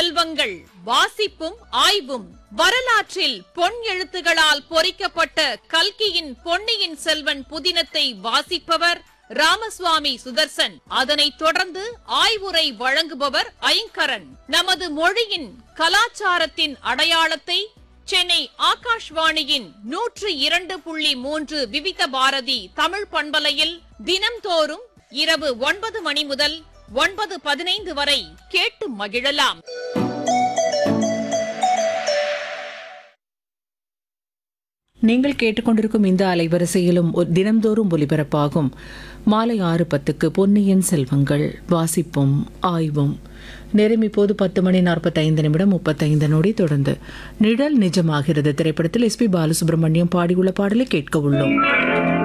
செல்வங்கள் வாசிப்பும் ஆய்வும் வரலாற்றில் பொன் எழுத்துகளால் பொறிக்கப்பட்ட கல்கியின் பொன்னியின் செல்வன் புதினத்தை வாசிப்பவர் ராமசுவாமி சுதர்சன் அதனைத் தொடர்ந்து ஆய்வுரை வழங்குபவர் ஐங்கரன் நமது மொழியின் கலாச்சாரத்தின் அடையாளத்தை சென்னை ஆகாஷ்வாணியின் நூற்று இரண்டு புள்ளி மூன்று விவித பாரதி தமிழ் பண்பலையில் தினம்தோறும் இரவு ஒன்பது மணி முதல் ஒன்பது பதினைந்து வரை கேட்டு மகிழலாம் நீங்கள் கேட்டுக்கொண்டிருக்கும் இந்த அலைவரிசையிலும் ஒ- தினம்தோறும் ஒலிபரப்பாகும் மாலை ஆறு பத்துக்கு பொன்னியின் செல்வங்கள் வாசிப்பும் ஆய்வும் நேரம் இப்போது பத்து மணி நாற்பத்தைந்து நிமிடம் முப்பத்தைந்து நொடி தொடர்ந்து நிழல் நிஜமாகிறது திரைப்படத்தில் எஸ்பி பாலசுப்ரமணியம் பாடியுள்ள பாடலை கேட்க உள்ளோம்